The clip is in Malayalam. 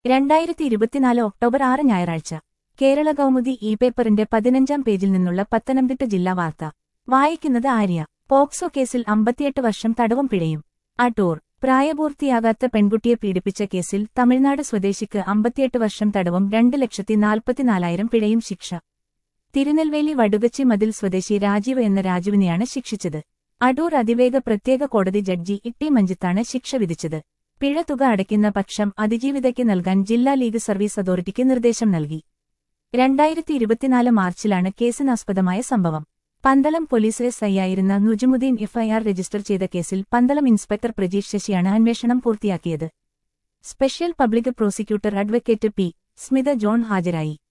രണ്ടായിരത്തി ഇരുപത്തിനാല് ഒക്ടോബർ ആറ് ഞായറാഴ്ച കേരള കൗമുദി ഇ പേപ്പറിന്റെ പതിനഞ്ചാം പേജിൽ നിന്നുള്ള പത്തനംതിട്ട ജില്ലാ വാർത്ത വായിക്കുന്നത് ആര്യ പോക്സോ കേസിൽ അമ്പത്തിയെട്ട് വർഷം തടവും പിഴയും അടൂർ പ്രായപൂർത്തിയാകാത്ത പെൺകുട്ടിയെ പീഡിപ്പിച്ച കേസിൽ തമിഴ്നാട് സ്വദേശിക്ക് അമ്പത്തിയെട്ട് വർഷം തടവും രണ്ട് ലക്ഷത്തി നാൽപ്പത്തിനാലായിരം പിഴയും ശിക്ഷ തിരുനെൽവേലി വടുകച്ചി മതിൽ സ്വദേശി രാജീവ് എന്ന രാജുവിനെയാണ് ശിക്ഷിച്ചത് അടൂർ അതിവേഗ പ്രത്യേക കോടതി ജഡ്ജി ഇട്ടി മഞ്ജിത്താണ് ശിക്ഷ വിധിച്ചത് പിഴ തുക അടയ്ക്കുന്ന പക്ഷം അതിജീവിതയ്ക്ക് നൽകാൻ ജില്ലാ ലീഗ് സർവീസ് അതോറിറ്റിക്ക് നിർദ്ദേശം നൽകി രണ്ടായിരത്തി ഇരുപത്തിനാല് മാർച്ചിലാണ് കേസിനാസ്പദമായ സംഭവം പന്തളം പോലീസ് എസ് ഐയായിരുന്ന നുജുമുദ്ദീൻ എഫ്ഐആർ രജിസ്റ്റർ ചെയ്ത കേസിൽ പന്തളം ഇൻസ്പെക്ടർ പ്രജീഷ് ശശിയാണ് അന്വേഷണം പൂർത്തിയാക്കിയത് special public prosecutor advocate P Smitha John ഹാജരായി